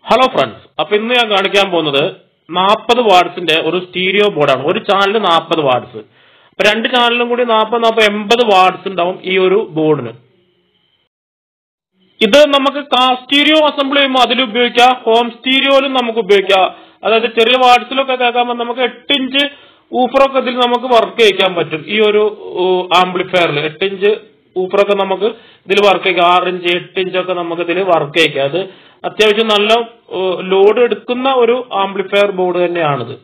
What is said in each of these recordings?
hello friends അപ്പൊ ഇന്ന് ഞാൻ കാണിക്കാൻ പോകുന്നത് നാൽപ്പത് വാട്സിന്റെ ഒരു സ്റ്റീരിയോ ബോർഡാണ് ഒരു ചാനലിന് നാൽപ്പത് വാട്സ് അപ്പൊ രണ്ട് ചാനലിലും കൂടി നാൽപ്പത് നാൽപ്പത് എൺപത് വാട്സ് ഉണ്ടാവും ഈ ഒരു ബോർഡിന് ഇത് നമുക്ക് സ്റ്റീരിയോ അസംബിൾ ചെയ്യുമ്പോൾ അതിൽ ഉപയോഗിക്കാം ഹോം സ്റ്റീരിയോയിലും നമുക്ക് ഉപയോഗിക്കാം അതായത് ചെറിയ വാട്സിലൊക്കെ കേൾക്കുമ്പോൾ നമുക്ക് എട്ട് ഇഞ്ച് ഊഫറൊക്കെ ഇതിൽ നമുക്ക് വർക്ക് ചെയ്യിക്കാൻ പറ്റും ഈ ഒരു ആംപ്ലിഫയറിൽ എട്ട് ഇഞ്ച് ഊഫറൊക്കെ നമുക്ക് ഇതിൽ വർക്ക് ചെയ്യിക്കാം ആറ് ഇഞ്ച് എട്ട് ഇഞ്ചൊക്കെ നമുക്ക് ഇതിൽ വർക്ക് ചെയ്യിക്കാം അത് അത്യാവശ്യം നല്ല ലോഡ് എടുക്കുന്ന ഒരു ആംപ്ലിഫയർ ബോർഡ് തന്നെയാണിത്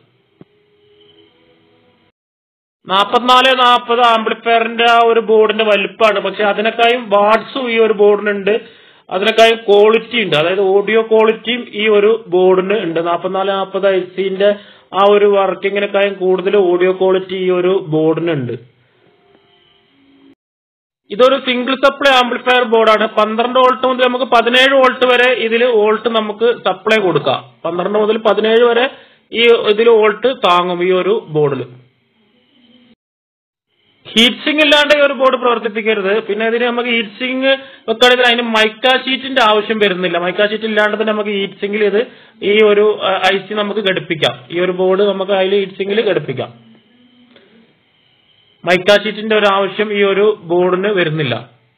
നാൽപ്പത്തിനാല് നാൽപ്പത് ആംപ്ലിഫയറിന്റെ ആ ഒരു ബോർഡിന്റെ വലിപ്പമാണ് പക്ഷെ അതിനേക്കാളും വാട്സും ഈ ഒരു ബോർഡിനുണ്ട് അതിനേക്കാളും ക്വാളിറ്റി ഉണ്ട് അതായത് ഓഡിയോ ക്വാളിറ്റിയും ഈ ഒരു ബോർഡിന് ഉണ്ട് നാൽപ്പത്തിനാല് നാൽപ്പത് ഐ സിന്റെ ആ ഒരു വർക്കിങ്ങിനേക്കാളും കൂടുതൽ ഓഡിയോ ക്വാളിറ്റി ഈ ഒരു ബോർഡിനുണ്ട് ഇതൊരു സിംഗിൾ സപ്ലൈ ആംപ്ലിഫയർ ബോർഡാണ് പന്ത്രണ്ട് വോൾട്ട് മുതൽ നമുക്ക് പതിനേഴ് വോൾട്ട് വരെ ഇതിൽ വോൾട്ട് നമുക്ക് സപ്ലൈ കൊടുക്കാം പന്ത്രണ്ട് മുതൽ പതിനേഴ് വരെ ഈ ഇതിൽ വോൾട്ട് താങ്ങും ഈ ഒരു ബോർഡിൽ ഹീറ്റ് സിങ് ഇല്ലാണ്ട് ഈ ഒരു ബോർഡ് പ്രവർത്തിപ്പിക്കരുത് പിന്നെ ഇതിന് നമുക്ക് ഹീറ്റ് സിങ് വെക്കുകയാണെങ്കിൽ അതിന് മൈക്ക ഷീറ്റിന്റെ ആവശ്യം വരുന്നില്ല മൈക്ക ഷീറ്റ് ഇല്ലാണ്ട് തന്നെ നമുക്ക് ഹീറ്റ് സിംഗിൽ ഇത് ഈ ഒരു ഐ സി നമുക്ക് ഘടിപ്പിക്കാം ഈ ഒരു ബോർഡ് നമുക്ക് അതിൽ ഹീറ്റ് സിംഗിൽ ഘടിപ്പിക്കാം മൈക്ക ഷീറ്റിന്റെ ഒരു ആവശ്യം ഈ ഒരു ബോർഡിന് വരുന്നില്ല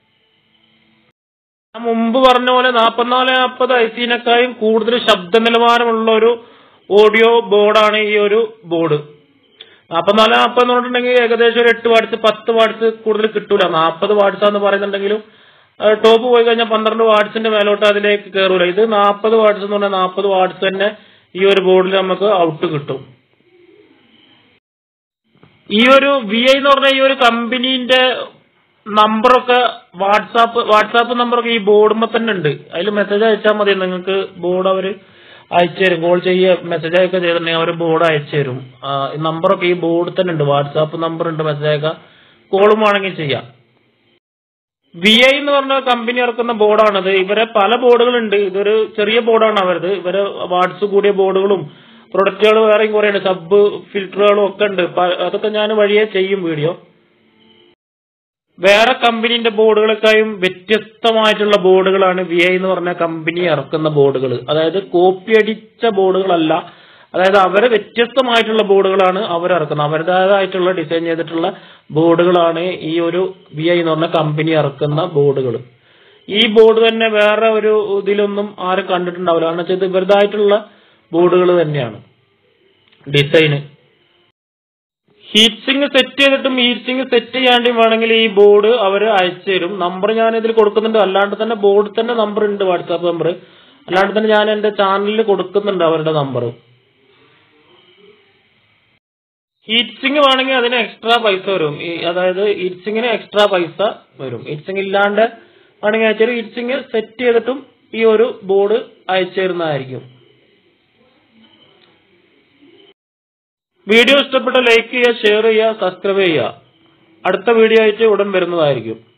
ഞാൻ മുമ്പ് പറഞ്ഞ പോലെ നാൽപ്പത്തിനാല് നാൽപ്പത് ഐ സിനേക്കാളും കൂടുതൽ ശബ്ദ നിലവാരമുള്ള ഒരു ഓഡിയോ ബോർഡാണ് ഈ ഒരു ബോർഡ് നാൽപ്പത്തിനാല് നാൽപ്പത് എന്ന് പറഞ്ഞിട്ടുണ്ടെങ്കിൽ ഏകദേശം ഒരു എട്ട് വാട്സ് പത്ത് വാട്സ് കൂടുതൽ കിട്ടൂല നാൽപ്പത് വാട്സ് എന്ന് പറയുന്നുണ്ടെങ്കിലും ടോപ്പ് പോയി കഴിഞ്ഞാൽ പന്ത്രണ്ട് വാട്സിന്റെ മേലോട്ട് അതിലേക്ക് കയറൂല ഇത് നാൽപ്പത് വാട്സ് എന്ന് പറഞ്ഞാൽ നാൽപ്പത് വാട്സ് തന്നെ ഈ ഒരു ബോർഡിൽ നമുക്ക് ഔട്ട് കിട്ടും ഈ ഒരു വി ഐ എന്ന് പറഞ്ഞ ഈ ഒരു കമ്പനീന്റെ നമ്പറൊക്കെ വാട്സാപ്പ് വാട്സാപ്പ് നമ്പറൊക്കെ ഈ ബോർഡുമ്പോ തന്നെ ഉണ്ട് അതിൽ മെസ്സേജ് അയച്ചാൽ മതി നിങ്ങൾക്ക് ബോർഡ് അവര് അയച്ചു തരും കോൾ ചെയ്യുക മെസ്സേജ് അയക്കുക ചെയ്തിട്ടുണ്ടെങ്കിൽ അവർ ബോർഡ് അയച്ചു തരും നമ്പറൊക്കെ ഈ ബോർഡിൽ തന്നെ ഉണ്ട് വാട്സാപ്പ് നമ്പർ ഉണ്ട് മെസ്സേജ് അയക്കുക കോളും വേണമെങ്കിൽ ചെയ്യാം വി ഐ എന്ന് പറഞ്ഞ കമ്പനി ഇറക്കുന്ന ബോർഡാണിത് ഇവരെ പല ബോർഡുകളുണ്ട് ഇതൊരു ചെറിയ ബോർഡാണ് അവരത് ഇവരെ വാട്സ് കൂടിയ ബോർഡുകളും പ്രൊഡക്റ്റുകൾ വേറെയും കുറെ ഉണ്ട് സബ് ഫിൽറ്ററുകളും ഒക്കെ ഉണ്ട് അതൊക്കെ ഞാൻ വഴിയെ ചെയ്യും വീഡിയോ വേറെ കമ്പനീന്റെ ബോർഡുകളൊക്കെയും വ്യത്യസ്തമായിട്ടുള്ള ബോർഡുകളാണ് വി ഐ എന്ന് പറഞ്ഞ കമ്പനി ഇറക്കുന്ന ബോർഡുകൾ അതായത് കോപ്പി അടിച്ച ബോർഡുകളല്ല അതായത് അവരെ വ്യത്യസ്തമായിട്ടുള്ള ബോർഡുകളാണ് അവർ ഇറക്കുന്നത് അവരുടേതായിട്ടുള്ള ഡിസൈൻ ചെയ്തിട്ടുള്ള ബോർഡുകളാണ് ഈ ഒരു വി ഐ എന്ന് പറഞ്ഞ കമ്പനി ഇറക്കുന്ന ബോർഡുകൾ ഈ ബോർഡ് തന്നെ വേറെ ഒരു ഇതിലൊന്നും ആരും കണ്ടിട്ടുണ്ടാവില്ല കാരണം വെച്ചാൽ ഇത് ഇവരുടേതായിട്ടുള്ള ബോർഡുകൾ തന്നെയാണ് ഡിസൈന് ഹീറ്റ് സിങ് സെറ്റ് ചെയ്തിട്ടും ഹീറ്റ് സിങ് സെറ്റ് ചെയ്യാണ്ടും വേണമെങ്കിൽ ഈ ബോർഡ് അവർ അയച്ചു തരും നമ്പർ ഞാൻ ഇതിൽ കൊടുക്കുന്നുണ്ട് അല്ലാണ്ട് തന്നെ ബോർഡിൽ തന്നെ നമ്പർ ഉണ്ട് വാട്സാപ്പ് നമ്പർ അല്ലാണ്ട് തന്നെ ഞാൻ എന്റെ ചാനലിൽ കൊടുക്കുന്നുണ്ട് അവരുടെ നമ്പർ ഹീറ്റ് സിങ് വേണമെങ്കിൽ അതിന് എക്സ്ട്രാ പൈസ വരും അതായത് ഹീറ്റ് സിങ്ങിന് എക്സ്ട്രാ പൈസ വരും ഹീറ്റ് സിങ് ഇല്ലാണ്ട് വേണമെങ്കിൽ അയച്ചാൽ ഹീറ്റ് സിങ് സെറ്റ് ചെയ്തിട്ടും ഈ ഒരു ബോർഡ് അയച്ചു തരുന്നതായിരിക്കും വീഡിയോ ഇഷ്ടപ്പെട്ട ലൈക്ക് ചെയ്യുക ഷെയർ ചെയ്യുക സബ്സ്ക്രൈബ് ചെയ്യുക അടുത്ത വീഡിയോ ആയിട്ട് ഉടൻ വരുന്നതായിരിക്കും